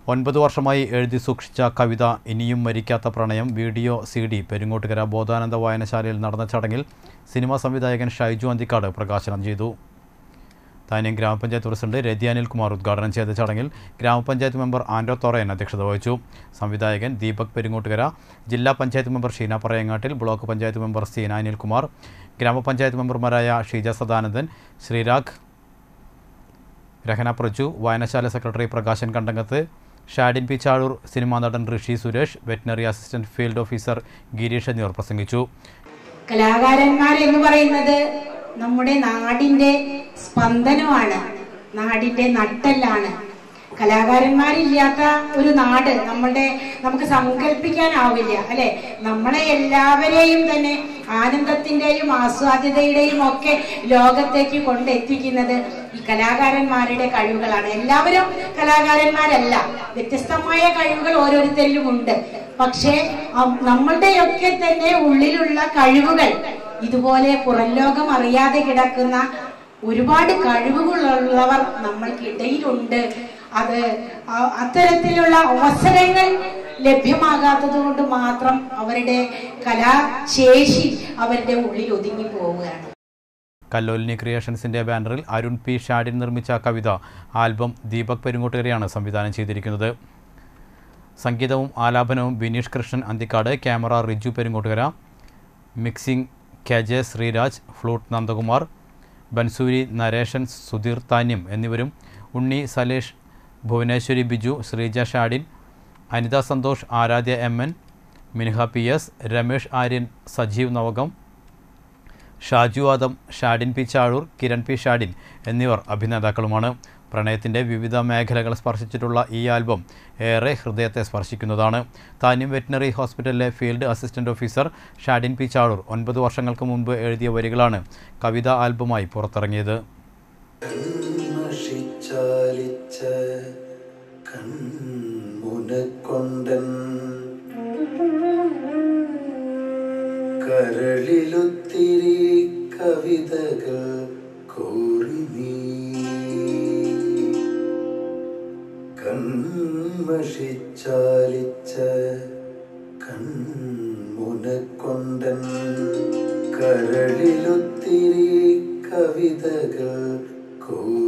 ഒൻപത് വർഷമായി എഴുതി സൂക്ഷിച്ച കവിത ഇനിയും മരിക്കാത്ത പ്രണയം video C D Peringottukara Bodhananda വായനശാലയിൽ നടന്ന ചടങ്ങിൽ സിനിമാ സംവിധായകൻ ഷൈജു അന്തിക്കാട് പ്രകാശനം ചെയ്തു താന്യം ഗ്രാമപഞ്ചായത്ത് പ്രസിഡന്റ് രതി അനിൽകുമാർ ഉദ്ഘാടനം ചെയ്ത ചടങ്ങിൽ ഗ്രാമപഞ്ചായത്ത് മെമ്പർ ആൻഡോ തൊറയൻ അധ്യക്ഷത വഹിച്ചു സംവിധായകൻ ദീപക് പെരിങ്ങോട്ടുകര ജില്ലാ panchayat member Sheena Parayangattil block panchayat member Seena Anilkumar ഗ്രാമപഞ്ചായത്ത് മെമ്പർമാരായ ഷീജ സദാനന്ദൻ ശ്രീരാഗ് രഹന പ്രജു വായനശാല secretary Prakashan Kandangath Shadin P Chazhoor cinema നടൻ Rishi Suresh veterinary assistant field officer Girish എന്നിവർ പ്രസംഗിച്ചു കലാകാരന്മാർ എന്ന് പറയുന്നത് നമ്മുടെ നാടിന്റെ സ്പന്ദനമാണ് നാടിന്റെ നട്ടെല്ലാണ് കലാകാരന്മാരില്ലാത്ത ഒരു നാട് നമ്മളുടെ നമുക്ക് സങ്കല്പിക്കാനാവില്ല അല്ലെ നമ്മളെ എല്ലാവരെയും തന്നെ ആനന്ദത്തിന്റെയും ആസ്വാദ്യതയുടെയും ഒക്കെ ലോകത്തേക്ക് കൊണ്ടെത്തിക്കുന്നത് ഈ കലാകാരന്മാരുടെ കഴിവുകളാണ് എല്ലാവരും കലാകാരന്മാരല്ല വ്യത്യസ്തമായ കഴിവുകൾ ഓരോരുത്തരിലും ഉണ്ട് പക്ഷേ അം- നമ്മളുടെയൊക്കെ തന്നെ ഉള്ളിലുള്ള കഴിവുകൾ ഇതുപോലെ പുറം ലോകം അറിയാതെ കിടക്കുന്ന ഒരുപാട് കഴിവുകളുള്ളവർ നമ്മൾക്കിടയിലുണ്ട് അത് ആ- അത്തരത്തിലുള്ള അവസരങ്ങൾ ലഭ്യമാകാത്തത് കൊണ്ട് മാത്രം അവരുടെ കലാശേഷി അവരുടെ ഉള്ളിൽ ഒതുങ്ങി പോവുകയാണ് കല്ലോലിനി ക്രിയേഷൻസിന്റെ ബാനറിൽ അരുൺ പി ഷാഡിൻ നിർമ്മിച്ച കവിത ആൽബം ദീപക് പെരുങ്ങോട്ടുകരയാണ് സംവിധാനം ചെയ്തിരിക്കുന്നത് സംഗീതവും ആലാപനവും Bineesh Krishnan Anthikad camera Riju Perungottukara mixing K J Sreeraj flute Nandakumar bansuri narration Sudheer Thanyam എന്നിവരും Unni Salesh Bhuvaneswari Biju Sreeja Shadin Anitha Santhosh Aaradhya M N Minha P S Ramesh Aryan Sajeev Navakam Shaju Adam Shadin P Chazhoor Kiran P Shadin എന്നിവർ അഭിനേതാക്കളുമാണ് പ്രണയത്തിൻ്റെ വിവിധ മേഖലകൾ സ്പർശിച്ചിട്ടുള്ള ഈ ആൽബം ഏറെ ഹൃദയത്തെ സ്പർശിക്കുന്നതാണ് താന്യം വെറ്റിനറി ഹോസ്പിറ്റലിലെ field assistant officer Shadin P Chazhoor ഒൻപത് വർഷങ്ങൾക്ക് മുൻപ് എഴുതിയ വരികളാണ് കവിതാ ആൽബമായി പുറത്തിറങ്ങിയത് കൺമഷിച്ചാലിച്ച കൺമുനക്കൊണ്ടൻ കരളിലൊത്തിരി കവിതകൾ കോറി നീ കൺമഷിച്ചാലിച്ച കൺമുനക്കൊണ്ടൻ കരളിലൊത്തിരി കവിതകൾ കോറി